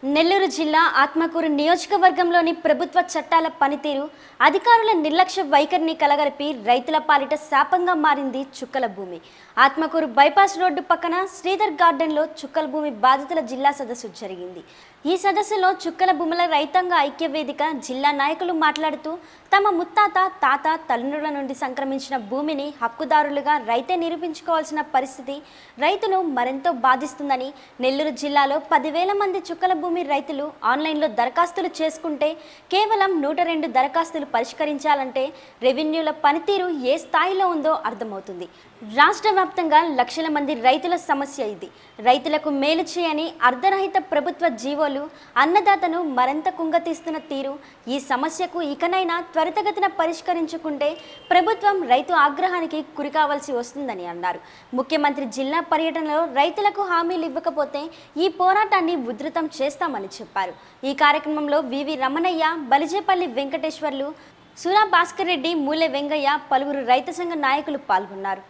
నెల్లూరు జిల్లా ఆత్మకూరు నియోజకవర్గంలోని ప్రభుత్వ చట్టాల పనితీరు అధికారుల నిర్లక్ష్య వైఖరిని కలగలిపి రైతుల పాలిట శాపంగా మారింది చుక్కల భూమి ఆత్మకూరు బైపాస్ రోడ్డు పక్కన శ్రీధర్ గార్డెన్లో చుక్కల భూమి బాధితుల జిల్లా సదస్సు జరిగింది ఈ సదస్సులో చుక్కల భూముల రైతాంగ ఐక్య వేదిక జిల్లా నాయకులు మాట్లాడుతూ తమ ముత్తాత తాత తల్లుల నుండి సంక్రమించిన భూమిని హక్కుదారులుగా రైతే నిరూపించుకోవాల్సిన పరిస్థితి రైతులు మరెంతో బాధిస్తుందని నెల్లూరు జిల్లాలో పదివేల మంది చుక్కల భూమి రైతులు ఆన్లైన్లో దరఖాస్తులు చేసుకుంటే కేవలం నూట రెండు దరఖాస్తులు పరిష్కరించాలంటే రెవెన్యూల పనితీరు ఏ స్థాయిలో ఉందో అర్థమవుతుంది రాష్ట్ర వ్యాప్తంగా లక్షల మంది రైతుల సమస్య ఇది రైతులకు మేలు చేయని అర్ధరహిత ప్రభుత్వ జీవోలు అన్నదాతను మరింత కుంగతీస్తున్న తీరు ఈ సమస్యకు ఇకనైనా త్వరితగతిన పరిష్కరించుకుంటే ప్రభుత్వం రైతు ఆగ్రహానికి గురికావాల్సి వస్తుందని అన్నారు ముఖ్యమంత్రి జిల్లా పర్యటనలో రైతులకు హామీలు ఇవ్వకపోతే ఈ పోరాటాన్ని ఉధృతం చేస్తామని చెప్పారు ఈ కార్యక్రమంలో వివి రమణయ్య బలిజేపల్లి వెంకటేశ్వర్లు సురా భాస్కర్ రెడ్డి మూలె వెంగయ్య పలువురు రైతు సంఘ నాయకులు పాల్గొన్నారు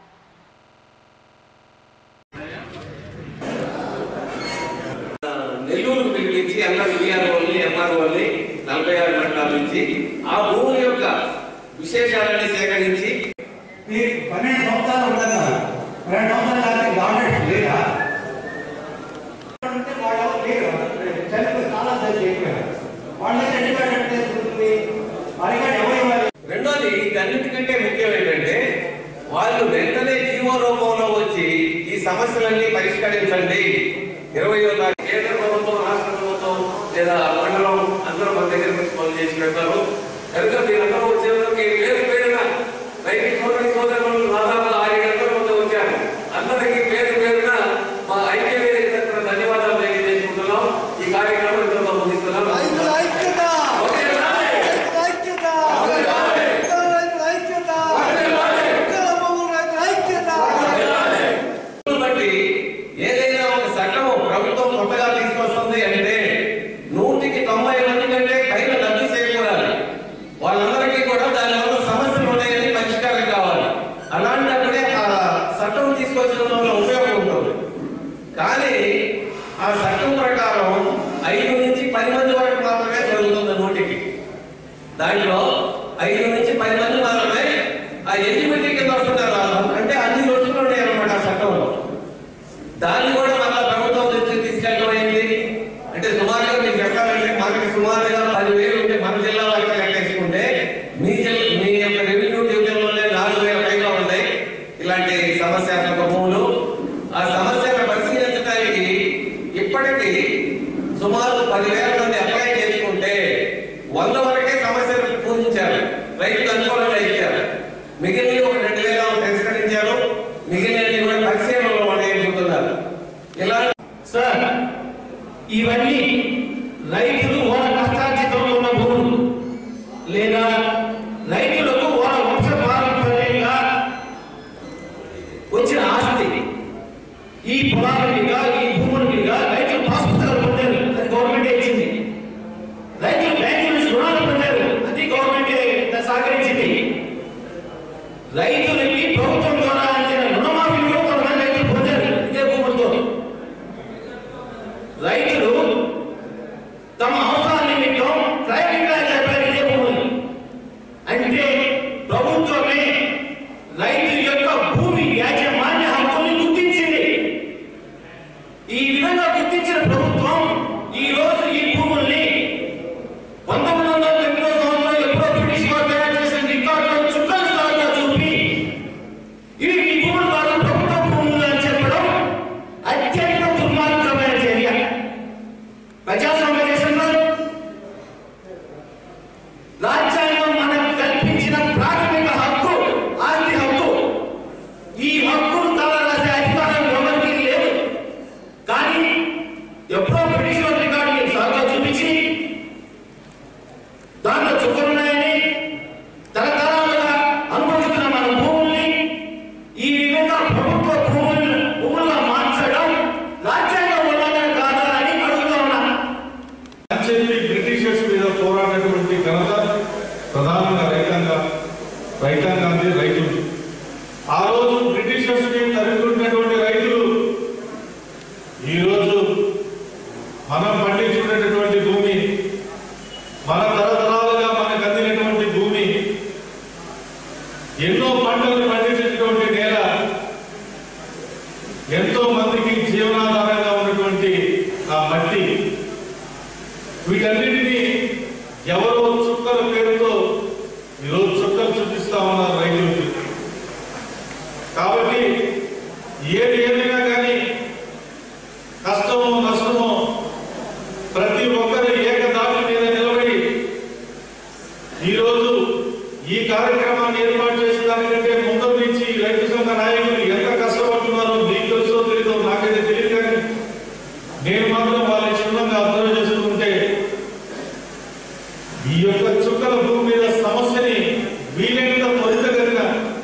నెల్లూరు పిలిపించి అన్న విఆర్ఓల్ని ఎంఆర్ఓల్ని నలభై ఆరు మండలాల నుంచి ఆ భూమి యొక్క విశేషాలని సేకరించి మీరు పన్నెండు సంవత్సరాలు ఉంటారు కదా పన్నెండు సంవత్సరాలు కాదు గవర్నమెంట్ లేదా అంటే వాళ్ళు లేరు చనిపోయి చాలా దగ్గర అయిపోయారు వాళ్ళే చనిపోయారంటే జరుగుతుంది అడిగాడు ఎవరు ఇవ్వాలి రెండోది అన్నిటికంటే ముఖ్యం ఏంటంటే వాళ్ళు వెంటనే జీవో రూపంలో వచ్చి ఈ సమస్యలన్నీ పరిష్కరించండి ఇరవయో తారీఖు కేంద్ర ప్రభుత్వం రాష్ట్ర ప్రభుత్వం లేదా మండలం అందరూ మన దగ్గర వచ్చి పనులు చేసి పెడతారు కనుక మీరందరూ వచ్చేందుకు పేరు పేరున రైతు సోదరి సోదరులు దాదాపు ఆరు గంటల ముందు వచ్చారు అందరికీ పేరు పేరున మా ఐక్య వేదిక తరపున ధన్యవాదాలు తెలియజేసుకుంటున్నాం ఈ కార్యక్రమం ఇంతలో ముగిస్తున్నాం రైతుల ఐక్యత ఓకే, రాలే. రైతుల ఐక్యత ఉత్తర రైతుల ఐక్యత ఉత్తర భూముల రైతుల ఐక్యత దీన్ని బట్టి ఏదైనా ఒక చట్టం ప్రభుత్వం కొత్తగా తీసుకొస్తుంది అంటే నూటికి తొంభై మంది కంటే పైన లబ్ధి చేకూరాలి వాళ్ళందరికీ కూడా దాని వల్ల సమస్యలు ఉన్నాయని పరిష్కారం కావాలి అలాంటప్పుడే ఆ చట్టం తీసుకొచ్చిన వల్ల ఉపయోగం ఉంటుంది కానీ ఆ చట్టం ప్రకారం ఐదు నుంచి పది మంది వరకు మాత్రమే జరుగుతుంది నూటికి దాంట్లో ఐదు నుంచి పది మంది మాత్రమే ఆ ఎలిజిబిలిటీ కింద వస్తున్నారు వాళ్ళు. అంటే అన్ని రోజులు ఉన్నాయి అనమాట ఆ చట్టంలో దాన్ని కూడా మళ్ళా ప్రభుత్వం దృష్టికి తీసుకెళ్ళడం అయింది అంటే సుమారుగా మీకు చెప్పాలంటే మనకి సుమారుగా పదివేలు ఉంటే మన జిల్లా వారికి లెక్కేసుకుంటే మీ జిల్లా మీ యొక్క రెవెన్యూ డివిజన్లోనే నాలుగు వేల పైగా ఉన్నాయి ఇలాంటి సమస్యాత్మక భూములు ఆ సమస్యను పరిశీలించడానికి ఇప్పటికీ సుమారు పదివేల మంది అప్లై చేసుకుంటే వంద వరకే సమస్యలు పూజించారు రైతులు అనుకూలంగా ఇచ్చారు మిగిలిన ఒక రెండు వేల తిరస్కరించారు మిగిలినవి కూడా పరిశీలనలో ఉన్నాయని చెబుతున్నారు ఇలా సార్ ఇవన్నీ రైతులు వాళ్ళ కష్టార్జితంలో ఉన్న భూములు లేదా రైతులకు వాళ్ళ వంశ పారంపర్యంగా వచ్చిన ఆస్తి ఈ పొలాల మీద ఈ భూముల మీద రైతులు పాస్ పుస్తకాలు పొందారు అది గవర్నమెంట్ ఇచ్చింది రైతులు బ్యాంకు నుంచి రుణాలు పొందారు అది గవర్నమెంట్ సహకరించింది రైతులకి ప్రభుత్వం ద్వారా అందిన రుణమాఫీ కూడా కొంతమంది రైతులు పొందారు ఇదే భూములతో రైతులు తమ అవసరాల నిమిత్తం క్రయ విక్రయం చేశారు ఇదే భూములు అంటే ప్రభుత్వమే రైతు యొక్క భూమి యాజమాన్య హక్కుల్ని గుర్తించింది ఈ విధంగా గుర్తించిన ప్రభుత్వం ఈ రోజు ఈ భూముల్ని పంతొమ్మిది వందల తొమ్మిదో సంవత్సరంలో ఎప్పుడో బ్రిటిష్ వారు తయారు చేసిన రికార్డులో చుక్కలు సాగుగా చూపి ఇవి ఈ భూములు కాదు ప్రభుత్వ భూములు అని చెప్పడం అత్యంత దుర్మార్గమైన చర్య ప్రజాస్వామ్య దేశంలో రాజ్యాంగం మనకు కల్పించిన ప్రాథమిక హక్కు ఆస్తి హక్కు ఈ హక్కును కావాల్సిన అధికారం ఎవరికి లేదు కానీ ఎప్పుడో బ్రిటిష్ వారి రికార్డు సాగుగా చూపించి దాంట్లో చుక్కలున్నాయని తరతరాలుగా అనుభవిస్తున్న మన భూముల్ని ఈ విధంగా ప్రభుత్వ భూములు భూములుగా మార్చడం రాజ్యాంగం ఉల్లంఘన కాదా అని అడుగుతా ఉన్నా వీటన్నిటినీ ఎవరో చుక్కల పేరుతో ఈరోజు చుక్కలు చూపిస్తా ఉన్నారు రైతులకి కాబట్టి ఏది ఏదైనా కానీ కష్టమో నష్టమో ప్రతి ఒక్కరు ఏకదాటి మీద నిలబడి ఈరోజు ఈ కార్యక్రమాన్ని ఏర్పాటు చేసిన దానికంటే ముందు నుంచి రైతు సంఘ నాయకులు ఎంత కష్టపడుతున్నారో మీకు తెలుసో తెలీదో నాకైతే తెలియదు కానీ నేను మాత్రం వాళ్ళ క్షుణ్ణంగా అబ్జర్వ్ చేస్తుంటే ఈ యొక్క చుక్కల భూమి మీద సమస్యని వీలైనంత త్వరితగతిన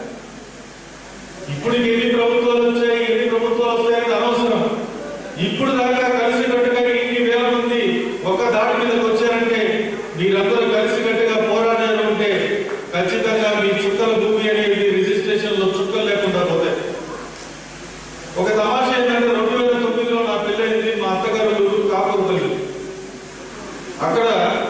ఇప్పుడు ఎన్ని ప్రభుత్వాలు వచ్చాయి ఎన్ని ప్రభుత్వాలు వస్తాయని అనవసరం ఇప్పుడు దాకా కలిసికట్టుగా ఇన్ని వేల మంది ఒక దాటి మీదకి వచ్చారంటే మీరందరూ కలిసికట్టుగా పోరాడారు ఉంటే ఖచ్చితంగా మీ చుక్కల భూమి అనేది రిజిస్ట్రేషన్ లో చుక్కలు లేకుండా పోతాయి ఒక తమాషా ఏంటంటే రెండు వేల తొమ్మిదిలో నా పెళ్ళైంది మా అత్తగారు ఊరు కాకపోతుంది అక్కడ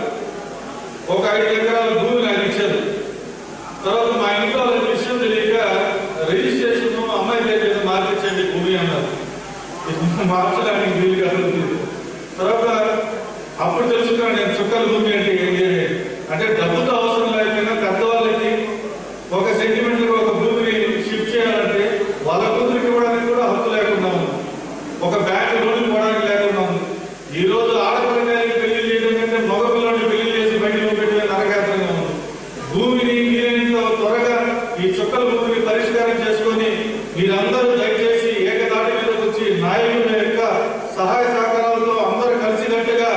ఒక ఐదు ఎకరాల భూమి నాకు ఇచ్చారు తర్వాత మా ఇంట్లో వాళ్ళకి విషయం తెలియక రిజిస్ట్రేషన్ అమ్మాయి పేరు మీద మార్పించండి భూమి అన్నారు మార్చడానికి వీలు కాదు తర్వాత అప్పుడు తెలుసుకున్నాను నేను చుక్కల భూమి అంటే ఏంటి అని. అంటే డబ్బుతో అవసరం లేకపోయినా పెద్దవాళ్ళకి ఒక సెంటిమెంట్ ఒక భూమిని షిఫ్ట్ చేయాలంటే వాళ్ళ కూతురికి ఇవ్వడానికి కూడా హక్కు లేకుండా ఉంది ఒక బ్యాంక్ లోన్ ఇవ్వడానికి లేకుండా ఉంది ఈ రోజు ఆడపిల్లకి పెళ్లి చేయడం కంటే మగ పిల్లల్ని పెళ్లి చేసి బయటకు పెట్టే నరకాత్రంగా ఉంది భూమిని వీలైనంత త్వరగా ఈ చుక్కల భూమిని పరిష్కారం చేసుకొని మీరందరూ దయచేసి ఏకదాటి మీదకి వచ్చి నాయకుల యొక్క సహాయ సహకారాలతో అందరూ కలిసినట్టుగా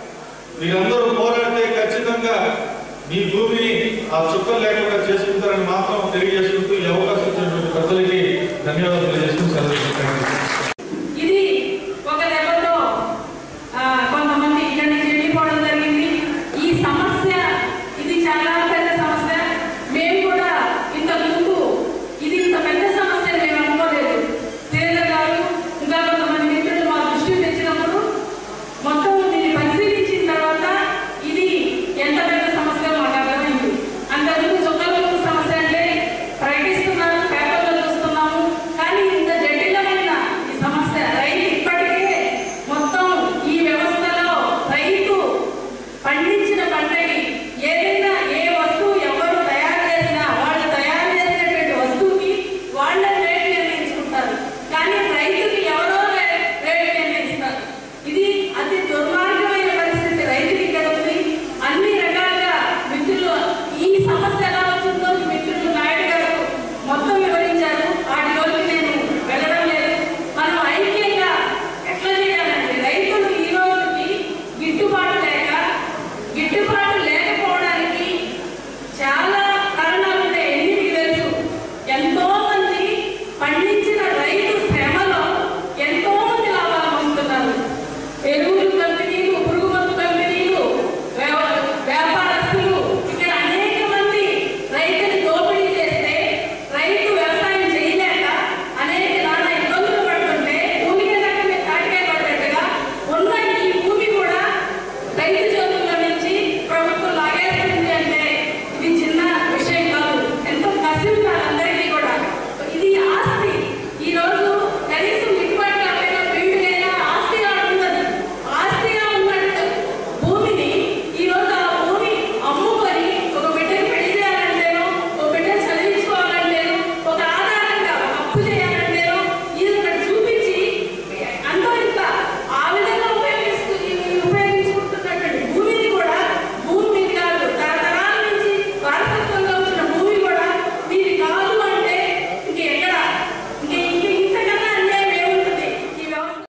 మీరందరూ పోరాడితే ఖచ్చితంగా మీ భూమిని ఆ చుక్కలు లేకుండా చేసుకుంటారని మాత్రం తెలియజేసుకుంటూ ఈ అవకాశం ఇచ్చినటువంటి పెద్దలకి ధన్యవాదాలు తెలియజేసుకుని సెలవు తీసుకుంటాను. ఇది ఒక దెబ్బతో ఆ, కొంతమంది ఇక్కడి నుంచి వెళ్ళిపోవడం జరిగింది ఈ సమస్య ఇది చాలా పెద్ద సమస్య మేము కూడా ఇంతకు ముందు ఇది ఇంత పెద్ద సమస్య అని మేము అనుకోలేదు శ్రీధర్ గారు ఇంకా కొంతమంది మిత్రులు మా దృష్టికి తెచ్చినప్పుడు మొత్తం దీన్ని పరిశీలించిన తర్వాత ఇది ఎంత పెద్ద సమస్య మాకు అర్థమైంది అంతకుముందు చుక్కల సమస్య అంటే ప్రకటిస్తున్నారు పేపర్లో చూస్తున్నాము కానీ ఇంత జటిలమైన ఈ సమస్య రైతు ఇప్పటికే మొత్తం ఈ వ్యవస్థలో రైతు పండించిన పంటకి ఏదైనా ఏ వస్తువు ఎవరు తయారు చేసినా వాళ్ళు తయారు చేసినటువంటి వస్తువుకి వాళ్ళ రేట్ నిర్ణయించుకుంటారు కానీ రైతుకి ఎవరో రే- రేట్ నిర్ణయిస్తారు ఇది అతి దుర్మార్గమైన పరిస్థితి రైతుకి ఇక్కడ ఉంది అన్ని రకాలుగా మిత్రులు ఈ సమస్య ఎలా వచ్చిందో మిత్రులు నాయుడు గారు మొత్తం వివరించారు వాటిలోకి నేను వెళ్ళడం లేదు మనం ఐక్యంగా ఎట్లా చేయాలంటే రైతులు ఈ రోజుకి గిట్టుబాటు లేక గిట్టుబాటు లేకపోవడానికి చాలా కారణాలు ఉన్నాయి ఎన్ని మీకు తెలుసు ఎంతో మంది పండించిన రైతు శ్రమలో ఎంతో మంది లాభాలు పొందుతున్నారు ఎరువులు కంపెనీలు పురుగు మందు కంపెనీలు వ్యవ- వ్యాపారస్తులు ఇక్కడ అనేక మంది రైతుని దోపిడీ చేస్తే రైతు వ్యవసాయం చేయలేక అనేక నానా ఇబ్బందులు పడుతుంటే భూమి మీద తాటికాయ పడ్డట్టుగా ఉన్న ఈ భూమి కూడా రైతు